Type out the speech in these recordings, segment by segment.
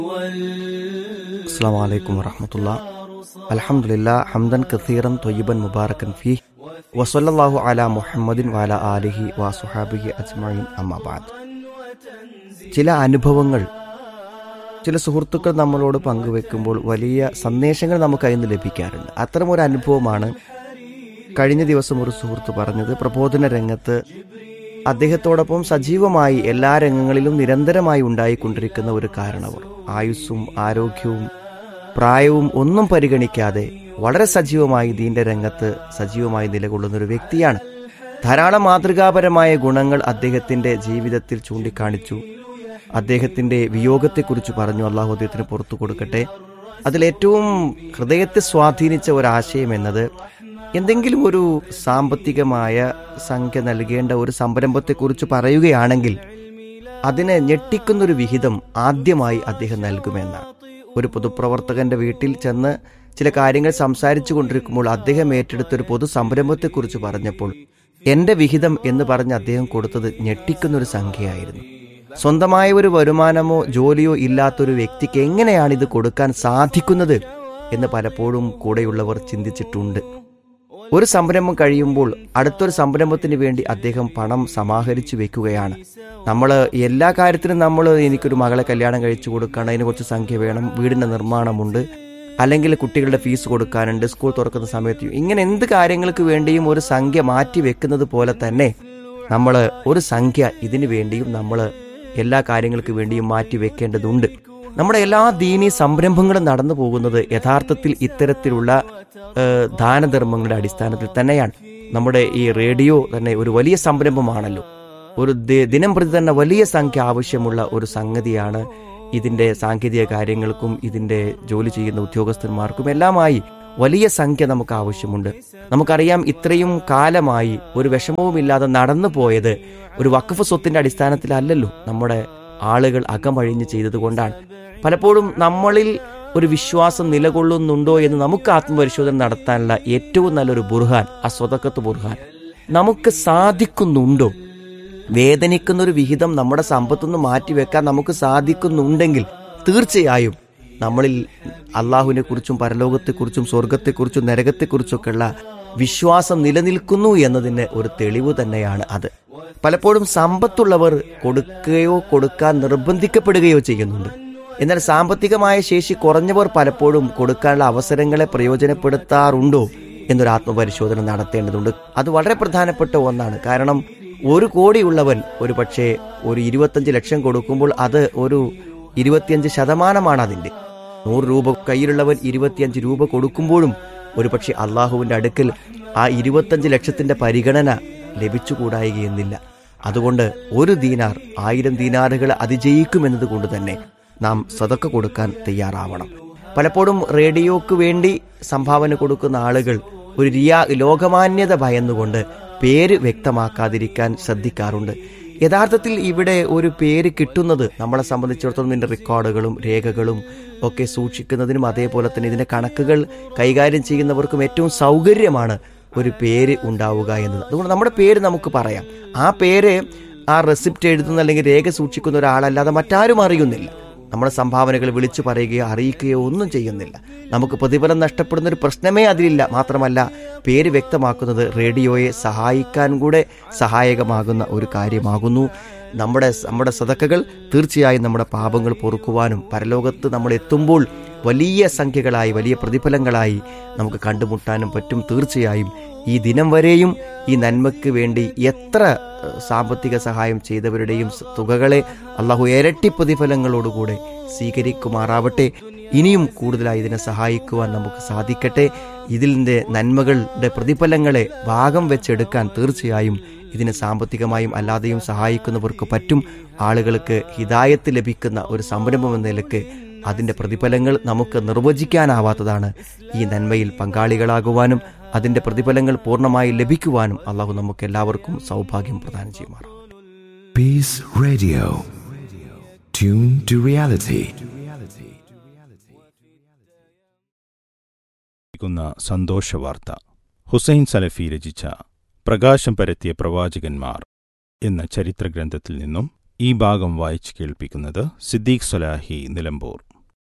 السلام عليكم ورحمة الله الحمد لله حمدا كثيرا طيبا مباركا فيه وصلى الله على محمد وعلى آله وصحابه أجمعين أما بعد ചില അനുഭവങ്ങൾ ചില സുഹൃത്തുക്കൾ നമ്മളോട് പങ്കുവെക്കുമ്പോൾ വലിയ സന്ദേശങ്ങൾ നമുക്ക് അതിൽ നിന്ന് ലഭിക്കാറുണ്ട് അത്തരമൊരു അനുഭവമാണ് കഴിഞ്ഞ ദിവസം ഒരു സുഹൃത്ത് പറഞ്ഞത് പ്രബോധന രംഗത്ത് അദ്ദേഹത്തോടൊപ്പം സജീവമായി എല്ലാ രംഗങ്ങളിലും നിരന്തരമായി ഉണ്ടായിക്കൊണ്ടിരിക്കുന്ന ഒരു കാരണവർ ആയുസ്സും ആരോഗ്യവും പ്രായവും ഒന്നും പരിഗണിക്കാതെ വളരെ സജീവമായി ദീന്റെ രംഗത്ത് സജീവമായി നിലകൊള്ളുന്ന ഒരു വ്യക്തിയാണ് ധാരാളം മാതൃകാപരമായ ഗുണങ്ങൾ അദ്ദേഹത്തിന്റെ ജീവിതത്തിൽ ചൂണ്ടിക്കാണിച്ചു അദ്ദേഹത്തിന്റെ വിയോഗത്തെക്കുറിച്ച് പറഞ്ഞു അള്ളാഹു അദ്ദേഹത്തിന് പുറത്തു കൊടുക്കട്ടെ അതിലേറ്റവും ഹൃദയത്തെ സ്വാധീനിച്ച ഒരാശയം എന്നത് എന്തെങ്കിലും ഒരു സാമ്പത്തികമായ സംഖ്യ നൽകേണ്ട ഒരു സംരംഭത്തെക്കുറിച്ച് പറയുകയാണെങ്കിൽ അതിനെ ഞെട്ടിക്കുന്നൊരു വിഹിതം ആദ്യമായി അദ്ദേഹം നൽകുമെന്നാണ് ഒരു പൊതുപ്രവർത്തകന്റെ വീട്ടിൽ ചെന്ന് ചില കാര്യങ്ങൾ സംസാരിച്ചു കൊണ്ടിരിക്കുമ്പോൾ അദ്ദേഹം ഏറ്റെടുത്ത ഒരു പൊതു സംരംഭത്തെക്കുറിച്ച് പറഞ്ഞപ്പോൾ എന്റെ വിഹിതം എന്ന് പറഞ്ഞ് അദ്ദേഹം കൊടുത്തത് ഞെട്ടിക്കുന്നൊരു സംഖ്യയായിരുന്നു സ്വന്തമായ ഒരു വരുമാനമോ ജോലിയോ ഇല്ലാത്തൊരു വ്യക്തിക്ക് എങ്ങനെയാണ് ഇത് കൊടുക്കാൻ സാധിക്കുന്നത് എന്ന് പലപ്പോഴും കൂടെയുള്ളവർ ചിന്തിച്ചിട്ടുണ്ട് ഒരു സംരംഭം കഴിയുമ്പോൾ അടുത്തൊരു സംരംഭത്തിന് വേണ്ടി അദ്ദേഹം പണം സമാഹരിച്ചു വെക്കുകയാണ് നമ്മൾ എല്ലാ കാര്യത്തിനും നമ്മൾ എനിക്കൊരു മകളെ കല്യാണം കഴിച്ചു കൊടുക്കണം അതിന് കുറച്ച് സംഖ്യ വേണം വീടിന്റെ നിർമ്മാണമുണ്ട് അല്ലെങ്കിൽ കുട്ടികളുടെ ഫീസ് കൊടുക്കാനുണ്ട് സ്കൂൾ തുറക്കുന്ന സമയത്ത് ഇങ്ങനെ എന്ത് കാര്യങ്ങൾക്ക് വേണ്ടിയും ഒരു സംഖ്യ മാറ്റി വെക്കുന്നത് പോലെ തന്നെ നമ്മൾ ഒരു സംഖ്യ ഇതിനു വേണ്ടിയും നമ്മൾ എല്ലാ കാര്യങ്ങൾക്ക് വേണ്ടിയും മാറ്റി വെക്കേണ്ടതുണ്ട് നമ്മുടെ എല്ലാ ദീനീ സംരംഭങ്ങളും നടന്നു പോകുന്നത് യഥാർത്ഥത്തിൽ ഇത്തരത്തിലുള്ള ഏഹ്, ദാനധർമ്മങ്ങളുടെ അടിസ്ഥാനത്തിൽ തന്നെയാണ് നമ്മുടെ ഈ റേഡിയോ തന്നെ ഒരു വലിയ സംരംഭമാണല്ലോ ഒരു ദി- ദിനം പ്രതി തന്നെ വലിയ സംഖ്യ ആവശ്യമുള്ള ഒരു സംഗതിയാണ് ഇതിന്റെ സാങ്കേതിക കാര്യങ്ങൾക്കും ഇതിന്റെ ജോലി ചെയ്യുന്ന ഉദ്യോഗസ്ഥന്മാർക്കും എല്ലാമായി വലിയ സംഖ്യ നമുക്ക് ആവശ്യമുണ്ട് നമുക്കറിയാം ഇത്രയും കാലമായി ഒരു വിഷമവുമില്ലാതെ നടന്നു പോയത് ഒരു വഖഫ് സ്വത്തിന്റെ അടിസ്ഥാനത്തിലല്ലല്ലോ നമ്മുടെ ആളുകൾ അകമഴിഞ്ഞ് ചെയ്തതുകൊണ്ടാണ് പലപ്പോഴും നമ്മളിൽ ഒരു വിശ്വാസം നിലകൊള്ളുന്നുണ്ടോ എന്ന് നമുക്ക് ആത്മപരിശോധന നടത്താനുള്ള ഏറ്റവും നല്ലൊരു ബുർഹാൻ ആ സ്വതക്കത്ത് ബുർഹാൻ നമുക്ക് സാധിക്കുന്നുണ്ടോ വേദനിക്കുന്ന ഒരു വിഹിതം നമ്മുടെ സമ്പത്തുനിന്ന് മാറ്റിവെക്കാൻ നമുക്ക് സാധിക്കുന്നുണ്ടെങ്കിൽ തീർച്ചയായും നമ്മളിൽ അള്ളാഹുവിനെ കുറിച്ചും പരലോകത്തെക്കുറിച്ചും സ്വർഗത്തെക്കുറിച്ചും നരകത്തെക്കുറിച്ചൊക്കെയുള്ള വിശ്വാസം നിലനിൽക്കുന്നു എന്നതിന് ഒരു തെളിവ് തന്നെയാണ് അത് പലപ്പോഴും സമ്പത്തുള്ളവർ കൊടുക്കുകയോ കൊടുക്കാൻ നിർബന്ധിക്കപ്പെടുകയോ ചെയ്യുന്നുണ്ട് എന്നാൽ സാമ്പത്തികമായ ശേഷി കുറഞ്ഞവർ പലപ്പോഴും കൊടുക്കാനുള്ള അവസരങ്ങളെ പ്രയോജനപ്പെടുത്താറുണ്ടോ എന്നൊരു ആത്മപരിശോധന നടത്തേണ്ടതുണ്ട് അത് വളരെ പ്രധാനപ്പെട്ട ഒന്നാണ് കാരണം ഒരു കോടിയുള്ളവൻ ഒരു പക്ഷേ ഒരു ഇരുപത്തഞ്ച് ലക്ഷം കൊടുക്കുമ്പോൾ അത് ഒരു ഇരുപത്തിയഞ്ച് ശതമാനമാണ് അതിന്റെ നൂറ് രൂപ കയ്യിലുള്ളവൻ ഇരുപത്തിയഞ്ച് രൂപ കൊടുക്കുമ്പോഴും ഒരുപക്ഷെ അള്ളാഹുവിന്റെ അടുക്കൽ ആ ഇരുപത്തഞ്ച് ലക്ഷത്തിന്റെ പരിഗണന ലഭിച്ചുകൂടായികയെന്നില്ല അതുകൊണ്ട് ഒരു ദീനാർ ആയിരം ദീനാറുകൾ അതിജയിക്കുമെന്നത് കൊണ്ട് തന്നെ നാം സതക്ക കൊടുക്കാൻ തയ്യാറാവണം പലപ്പോഴും റേഡിയോക്ക് വേണ്ടി സംഭാവന കൊടുക്കുന്ന ആളുകൾ ഒരു റിയാ ലോകമാന്യത ഭയന്നുകൊണ്ട് പേര് വ്യക്തമാക്കാതിരിക്കാൻ ശ്രദ്ധിക്കാറുണ്ട് യഥാർത്ഥത്തിൽ ഇവിടെ ഒരു പേര് കിട്ടുന്നത് നമ്മളെ സംബന്ധിച്ചിടത്തോളം ഇതിന്റെ റെക്കോർഡുകളും രേഖകളും ഒക്കെ സൂക്ഷിക്കുന്നതിനും അതേപോലെ തന്നെ ഇതിന്റെ കണക്കുകൾ കൈകാര്യം ചെയ്യുന്നവർക്കും ഏറ്റവും സൗകര്യമാണ് ഒരു പേര് ഉണ്ടാവുക എന്നത് അതുകൊണ്ട് നമ്മുടെ പേര് നമുക്ക് പറയാം ആ പേര് ആ റെസിപ്റ്റ് എഴുതുന്ന അല്ലെങ്കിൽ രേഖ സൂക്ഷിക്കുന്ന ഒരാളല്ലാതെ മറ്റാരും അറിയുന്നില്ല നമ്മുടെ സംഭാവനകൾ വിളിച്ചു പറയുകയോ അറിയിക്കുകയോ ഒന്നും ചെയ്യുന്നില്ല നമുക്ക് പ്രതിഫലം നഷ്ടപ്പെടുന്ന ഒരു പ്രശ്നമേ അതിലില്ല മാത്രമല്ല പേര് വ്യക്തമാക്കുന്നത് റേഡിയോയെ സഹായിക്കാൻ കൂടെ സഹായകമാകുന്ന ഒരു കാര്യമാകുന്നു നമ്മുടെ നമ്മുടെ സതക്കകൾ തീർച്ചയായും നമ്മുടെ പാപങ്ങൾ പൊറുക്കുവാനും പരലോകത്ത് നമ്മൾ എത്തുമ്പോൾ വലിയ സംഖ്യകളായി വലിയ പ്രതിഫലങ്ങളായി നമുക്ക് കണ്ടുമുട്ടാനും പറ്റും തീർച്ചയായും ഈ ദിനം വരെയും ഈ നന്മയ്ക്ക് വേണ്ടി എത്ര ഏഹ്, സാമ്പത്തിക സഹായം ചെയ്തവരുടെയും സ- തുകകളെ അള്ളാഹു ഇരട്ടി പ്രതിഫലങ്ങളോടുകൂടെ സ്വീകരിക്കുമാറാവട്ടെ ഇനിയും കൂടുതലായി ഇതിനെ സഹായിക്കുവാൻ നമുക്ക് സാധിക്കട്ടെ ഇതിൻ്റെ നന്മകളുടെ പ്രതിഫലങ്ങളെ ഭാഗം വെച്ചെടുക്കാൻ തീർച്ചയായും ഇതിനെ സാമ്പത്തികമായും അല്ലാതെയും സഹായിക്കുന്നവർക്ക് പറ്റും ആളുകൾക്ക് ഹിതായത്ത് ലഭിക്കുന്ന ഒരു സംരംഭം എന്ന നിലക്ക് അതിന്റെ പ്രതിഫലങ്ങൾ നമുക്ക് നിർവചിക്കാനാവാത്തതാണ് ഈ നന്മയിൽ പങ്കാളികളാകുവാനും അതിന്റെ പ്രതിഫലങ്ങൾ പൂർണ്ണമായി ലഭിക്കുവാനും അള്ളാഹു നമുക്ക് എല്ലാവർക്കും സൗഭാഗ്യം പ്രദാനം ചെയ്യുമാറാം Peace Radio. Tune to reality. ക്കുന്ന സന്തോഷവാർത്ത ഹുസൈൻ സലഫി രചിച്ച പ്രകാശം പരത്തിയ പ്രവാചകന്മാർ എന്ന ചരിത്രഗ്രന്ഥത്തിൽ നിന്നും ഈ ഭാഗം വായിച്ചു കേൾപ്പിക്കുന്നത് സിദ്ദീഖ് സൊലാഹി നിലമ്പൂർ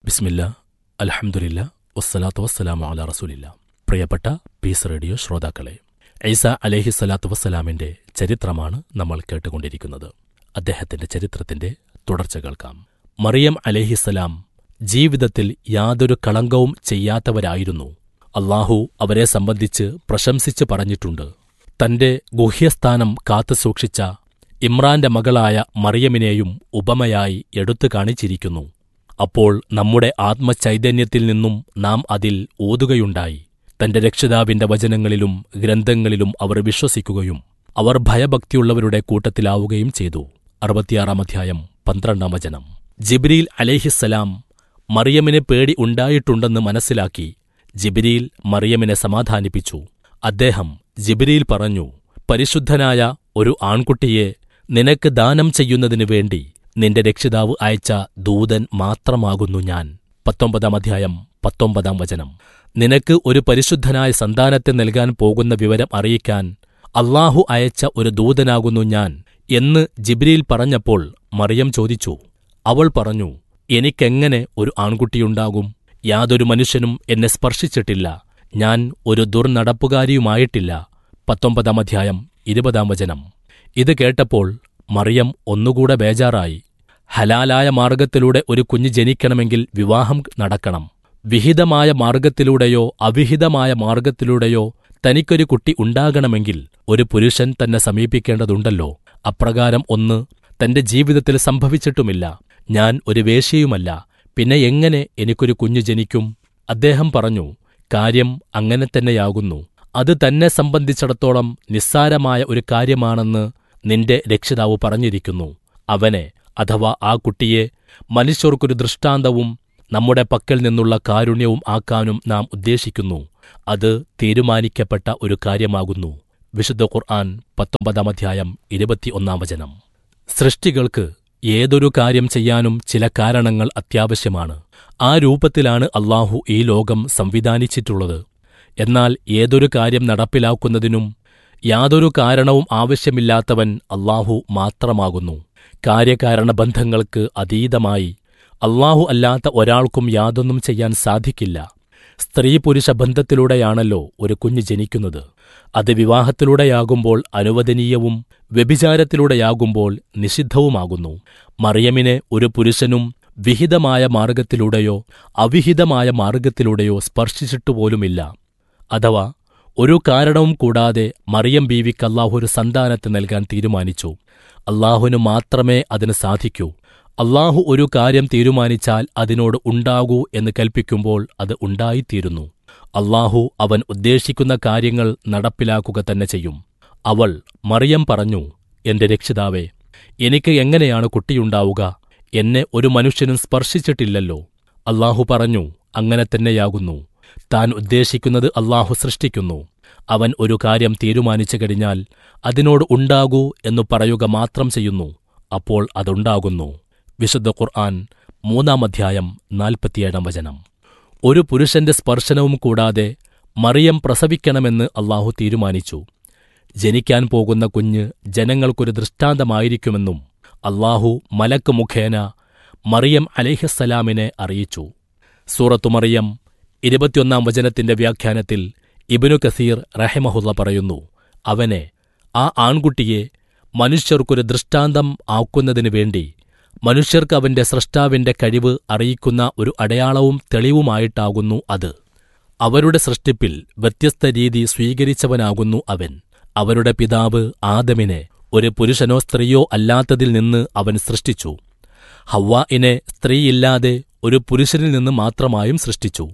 ബിസ്മില്ല അൽഹംദുലില്ല വസ്സലാത്തു വസ്സലാമു അല റസൂലില്ല പ്രിയപ്പെട്ട പീസ് റേഡിയോ ശ്രോതാക്കളെ ഐസ അലേഹി സ്വലാത്തു വസ്സലാമിന്റെ ചരിത്രമാണ് നമ്മൾ കേട്ടുകൊണ്ടിരിക്കുന്നത് അദ്ദേഹത്തിന്റെ ചരിത്രത്തിന്റെ തുടർച്ച കേൾക്കാം മറിയം അലേഹിസ്സലാം ജീവിതത്തിൽ യാതൊരു കളങ്കവും ചെയ്യാത്തവരായിരുന്നു അള്ളാഹു അവരെ സംബന്ധിച്ച് പ്രശംസിച്ച് പറഞ്ഞിട്ടുണ്ട് തന്റെ ഗുഹ്യസ്ഥാനം കാത്തുസൂക്ഷിച്ച ഇമ്രാന്റെ മകളായ മറിയമിനെയും ഉപമയായി എടുത്തു കാണിച്ചിരിക്കുന്നു അപ്പോൾ നമ്മുടെ ആത്മചൈതന്യത്തിൽ നിന്നും നാം അതിൽ ഊതുകയുണ്ടായി തന്റെ രക്ഷിതാവിന്റെ വചനങ്ങളിലും ഗ്രന്ഥങ്ങളിലും അവർ വിശ്വസിക്കുകയും അവർ ഭയഭക്തിയുള്ളവരുടെ കൂട്ടത്തിലാവുകയും ചെയ്തു അറുപത്തിയാറാം അധ്യായം പന്ത്രണ്ടാം വചനം ജിബ്രീൽ അലേഹിസ്സലാം മറിയമിന് പേടി ഉണ്ടായിട്ടുണ്ടെന്ന് മനസ്സിലാക്കി ജിബ്രീൽ മറിയമിനെ സമാധാനിപ്പിച്ചു അദ്ദേഹം ജിബ്രീൽ പറഞ്ഞു പരിശുദ്ധനായ ഒരു ആൺകുട്ടിയെ നിനക്ക് ദാനം ചെയ്യുന്നതിനു വേണ്ടി നിന്റെ രക്ഷിതാവ് അയച്ച ദൂതൻ മാത്രമാകുന്നു ഞാൻ പത്തൊമ്പതാം അധ്യായം പത്തൊമ്പതാം വചനം നിനക്ക് ഒരു പരിശുദ്ധനായ സന്താനത്തെ നൽകാൻ പോകുന്ന വിവരം അറിയിക്കാൻ അള്ളാഹു അയച്ച ഒരു ദൂതനാകുന്നു ഞാൻ എന്ന് ജിബ്രീൽ പറഞ്ഞപ്പോൾ മറിയം ചോദിച്ചു അവൾ പറഞ്ഞു എനിക്കെങ്ങനെ ഒരു ആൺകുട്ടിയുണ്ടാകും യാതൊരു മനുഷ്യനും എന്നെ സ്പർശിച്ചിട്ടില്ല ഞാൻ ഒരു ദുർനടപ്പുകാരിയുമായിട്ടില്ല പത്തൊമ്പതാം അധ്യായം ഇരുപതാം വചനം ഇത് കേട്ടപ്പോൾ മറിയം ഒന്നുകൂടെ ബേജാറായി ഹലാലായ മാർഗത്തിലൂടെ ഒരു കുഞ്ഞ് ജനിക്കണമെങ്കിൽ വിവാഹം നടക്കണം വിഹിതമായ മാർഗത്തിലൂടെയോ അവിഹിതമായ മാർഗത്തിലൂടെയോ തനിക്കൊരു കുട്ടി ഉണ്ടാകണമെങ്കിൽ ഒരു പുരുഷൻ തന്നെ സമീപിക്കേണ്ടതുണ്ടല്ലോ അപ്രകാരം ഒന്ന് തന്റെ ജീവിതത്തിൽ സംഭവിച്ചിട്ടുമില്ല ഞാൻ ഒരു വേശ്യയുമല്ല പിന്നെ എങ്ങനെ എനിക്കൊരു കുഞ്ഞു ജനിക്കും അദ്ദേഹം പറഞ്ഞു കാര്യം അങ്ങനെ തന്നെയാകുന്നു അത് തന്നെ സംബന്ധിച്ചിടത്തോളം നിസ്സാരമായ ഒരു കാര്യമാണെന്ന് നിന്റെ രക്ഷിതാവ് പറഞ്ഞിരിക്കുന്നു അവനെ അഥവാ ആ കുട്ടിയെ മനുഷ്യർക്കൊരു ദൃഷ്ടാന്തവും നമ്മുടെ പക്കൽ നിന്നുള്ള കാരുണ്യവും ആക്കാനും നാം ഉദ്ദേശിക്കുന്നു അത് തീരുമാനിക്കപ്പെട്ട ഒരു കാര്യമാകുന്നു വിശുദ്ധ ഖുർആൻ പത്തൊമ്പതാം അധ്യായം ഇരുപത്തിയൊന്നാം വചനം സൃഷ്ടികൾക്ക് ഏതൊരു കാര്യം ചെയ്യാനും ചില കാരണങ്ങൾ അത്യാവശ്യമാണ് ആ രൂപത്തിലാണ് അള്ളാഹു ഈ ലോകം സംവിധാനിച്ചിട്ടുള്ളത് എന്നാൽ ഏതൊരു കാര്യം നടപ്പിലാക്കുന്നതിനും യാതൊരു കാരണവും ആവശ്യമില്ലാത്തവൻ അള്ളാഹു മാത്രമാകുന്നു കാര്യകാരണ ബന്ധങ്ങൾക്ക് അതീതമായി അള്ളാഹു അല്ലാത്ത ഒരാൾക്കും യാതൊന്നും ചെയ്യാൻ സാധിക്കില്ല സ്ത്രീ പുരുഷ ബന്ധത്തിലൂടെയാണല്ലോ ഒരു കുഞ്ഞ് ജനിക്കുന്നത് അത് വിവാഹത്തിലൂടെയാകുമ്പോൾ അനുവദനീയവും വ്യഭിചാരത്തിലൂടെയാകുമ്പോൾ നിഷിദ്ധവുമാകുന്നു മറിയമിനെ ഒരു പുരുഷനും വിഹിതമായ മാർഗത്തിലൂടെയോ അവിഹിതമായ മാർഗത്തിലൂടെയോ സ്പർശിച്ചിട്ടുപോലുമില്ല അഥവാ ഒരു കാരണവും കൂടാതെ മറിയം ബീവിക്ക് അള്ളാഹു ഒരു സന്താനത്തെ നൽകാൻ തീരുമാനിച്ചു അള്ളാഹുവിന് മാത്രമേ അതിന് സാധിക്കൂ അള്ളാഹു ഒരു കാര്യം തീരുമാനിച്ചാൽ അതിനോട് ഉണ്ടാകൂ എന്ന് കൽപ്പിക്കുമ്പോൾ അത് ഉണ്ടായിത്തീരുന്നു അള്ളാഹു അവൻ ഉദ്ദേശിക്കുന്ന കാര്യങ്ങൾ നടപ്പിലാക്കുക തന്നെ ചെയ്യും അവൾ മറിയം പറഞ്ഞു എന്റെ രക്ഷിതാവേ എനിക്ക് എങ്ങനെയാണ് കുട്ടിയുണ്ടാവുക എന്നെ ഒരു മനുഷ്യനും സ്പർശിച്ചിട്ടില്ലല്ലോ അള്ളാഹു പറഞ്ഞു അങ്ങനെ തന്നെയാകുന്നു താൻ ഉദ്ദേശിക്കുന്നത് അള്ളാഹു സൃഷ്ടിക്കുന്നു അവൻ ഒരു കാര്യം തീരുമാനിച്ചു കഴിഞ്ഞാൽ അതിനോട് ഉണ്ടാകൂ എന്നു പറയുക മാത്രം ചെയ്യുന്നു അപ്പോൾ അതുണ്ടാകുന്നു വിശുദ്ധ ഖുർആൻ മൂന്നാം അധ്യായം നാൽപ്പത്തിയേഴാം വചനം ഒരു പുരുഷന്റെ സ്പർശനവും കൂടാതെ മറിയം പ്രസവിക്കണമെന്ന് അള്ളാഹു തീരുമാനിച്ചു ജനിക്കാൻ പോകുന്ന കുഞ്ഞ് ജനങ്ങൾക്കൊരു ദൃഷ്ടാന്തമായിരിക്കുമെന്നും അള്ളാഹു മലക്ക് മുഖേന മറിയം അലേഹസ്സലാമിനെ അറിയിച്ചു സൂറത്തു മറിയം ഇരുപത്തിയൊന്നാം വചനത്തിന്റെ വ്യാഖ്യാനത്തിൽ ഇബിനു കസീർ റഹമഹുല്ല പറയുന്നു അവനെ ആ ആൺകുട്ടിയെ മനുഷ്യർക്കൊരു ദൃഷ്ടാന്തം ആക്കുന്നതിനു വേണ്ടി മനുഷ്യർക്ക് അവന്റെ സ്രഷ്ടാവിന്റെ കഴിവ് അറിയിക്കുന്ന ഒരു അടയാളവും തെളിവുമായിട്ടാകുന്നു അത് അവരുടെ സൃഷ്ടിപ്പിൽ വ്യത്യസ്ത രീതി സ്വീകരിച്ചവനാകുന്നു അവൻ അവരുടെ പിതാവ് ആദമിനെ ഒരു പുരുഷനോ സ്ത്രീയോ അല്ലാത്തതിൽ നിന്ന് അവൻ സൃഷ്ടിച്ചു ഹവ്വാഇനെ സ്ത്രീയില്ലാതെ ഒരു പുരുഷനിൽ നിന്ന് മാത്രമായും സൃഷ്ടിച്ചു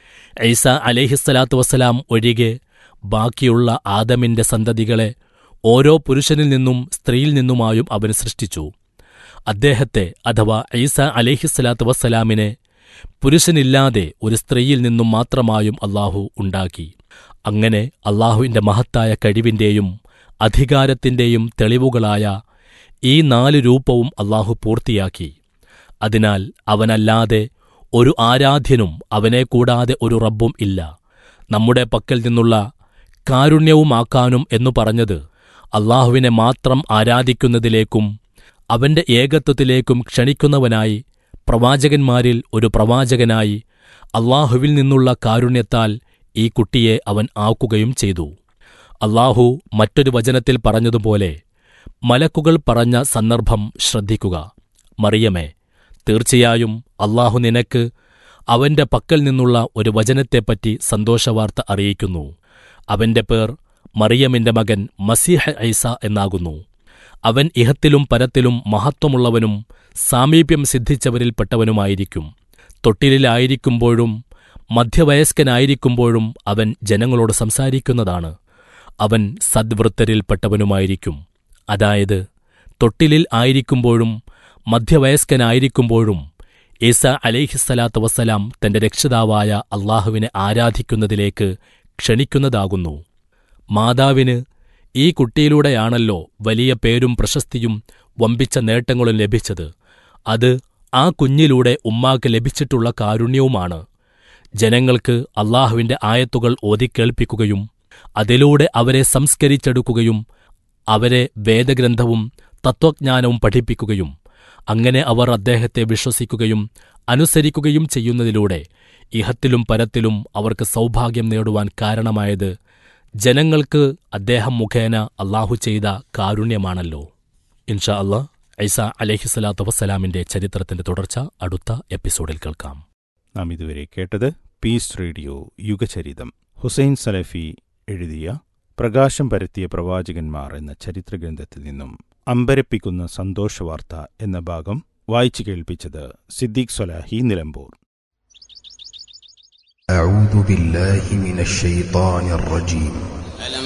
ഐസ അലേഹിസ്സലാത്തു വസ്സലാം ഒഴികെ ബാക്കിയുള്ള ആദമിന്റെ സന്തതികളെ ഓരോ പുരുഷനിൽ നിന്നും സ്ത്രീയിൽ നിന്നുമായും അവൻ സൃഷ്ടിച്ചു അദ്ദേഹത്തെ അഥവാ ഐസ അലേഹിസ്സലാത്തു വസ്സലാമിനെ പുരുഷനില്ലാതെ ഒരു സ്ത്രീയിൽ നിന്നും മാത്രമായും അള്ളാഹു ഉണ്ടാക്കി അങ്ങനെ അള്ളാഹുവിന്റെ മഹത്തായ കഴിവിന്റെയും അധികാരത്തിന്റെയും തെളിവുകളായ ഈ നാല് രൂപവും അള്ളാഹു പൂർത്തിയാക്കി അതിനാൽ അവനല്ലാതെ ഒരു ആരാധ്യനും അവനെ കൂടാതെ ഒരു റബ്ബും ഇല്ല നമ്മുടെ പക്കൽ നിന്നുള്ള കാരുണ്യവുമാക്കാനും എന്നു പറഞ്ഞത് അള്ളാഹുവിനെ മാത്രം ആരാധിക്കുന്നതിലേക്കും അവന്റെ ഏകത്വത്തിലേക്കും ക്ഷണിക്കുന്നവനായി പ്രവാചകന്മാരിൽ ഒരു പ്രവാചകനായി അള്ളാഹുവിൽ നിന്നുള്ള കാരുണ്യത്താൽ ഈ കുട്ടിയെ അവൻ ആക്കുകയും ചെയ്തു അള്ളാഹു മറ്റൊരു വചനത്തിൽ പറഞ്ഞതുപോലെ മലക്കുകൾ പറഞ്ഞ സന്ദർഭം ശ്രദ്ധിക്കുക മറിയമേ തീർച്ചയായും അള്ളാഹു നിനക്ക് അവന്റെ പക്കൽ നിന്നുള്ള ഒരു വചനത്തെപ്പറ്റി സന്തോഷവാർത്ത അറിയിക്കുന്നു അവന്റെ പേർ മറിയമിന്റെ മകൻ മസീഹ ഐസ എന്നാകുന്നു അവൻ ഇഹത്തിലും പരത്തിലും മഹത്വമുള്ളവനും സാമീപ്യം സിദ്ധിച്ചവരിൽപ്പെട്ടവനുമായിരിക്കും തൊട്ടിലിലായിരിക്കുമ്പോഴും മധ്യവയസ്കനായിരിക്കുമ്പോഴും അവൻ ജനങ്ങളോട് സംസാരിക്കുന്നതാണ് അവൻ സദ്വൃത്തരിൽപ്പെട്ടവനുമായിരിക്കും അതായത് തൊട്ടിലിൽ ആയിരിക്കുമ്പോഴും മധ്യവയസ്കനായിരിക്കുമ്പോഴും ഈസ അലൈഹിസ്സലാത്തു വസ്സലാം തന്റെ രക്ഷിതാവായ അള്ളാഹുവിനെ ആരാധിക്കുന്നതിലേക്ക് ക്ഷണിക്കുന്നതാകുന്നു മാതാവിന് ഈ കുട്ടിയിലൂടെയാണല്ലോ വലിയ പേരും പ്രശസ്തിയും വമ്പിച്ച നേട്ടങ്ങളും ലഭിച്ചത് അത് ആ കുഞ്ഞിലൂടെ ഉമ്മാക്ക് ലഭിച്ചിട്ടുള്ള കാരുണ്യവുമാണ് ജനങ്ങൾക്ക് അള്ളാഹുവിന്റെ ആയത്തുകൾ ഓതിക്കേൾപ്പിക്കുകയും അതിലൂടെ അവരെ സംസ്കരിച്ചെടുക്കുകയും അവരെ വേദഗ്രന്ഥവും തത്വജ്ഞാനവും പഠിപ്പിക്കുകയും അങ്ങനെ അവർ അദ്ദേഹത്തെ വിശ്വസിക്കുകയും അനുസരിക്കുകയും ചെയ്യുന്നതിലൂടെ ഇഹത്തിലും പരത്തിലും അവർക്ക് സൗഭാഗ്യം നേടുവാൻ കാരണമായത് ജനങ്ങൾക്ക് അദ്ദേഹം മുഖേന അള്ളാഹു ചെയ്ത കാരുണ്യമാണല്ലോ ഇൻഷാ അല്ലാ ഐസ അലഹിസ്വലാത്തു വസ്സലാമിന്റെ ചരിത്രത്തിന്റെ തുടർച്ച അടുത്ത എപ്പിസോഡിൽ കേൾക്കാം നാം ഇതുവരെ കേട്ടത് പീസ് റേഡിയോ യുഗചരിതം ഹുസൈൻ സലഫി എഴുതിയ പ്രകാശം പരത്തിയ പ്രവാചകന്മാർ എന്ന ചരിത്രഗ്രന്ഥത്തിൽ നിന്നും അമ്പരപ്പിക്കുന്ന സന്തോഷവാർത്ത എന്ന ഭാഗം വായിച്ചു കേൾപ്പിച്ചത് സിദ്ദീഖ് സൊലാഹി നിലമ്പൂർ أعوذ بالله من الشيطان الرجيم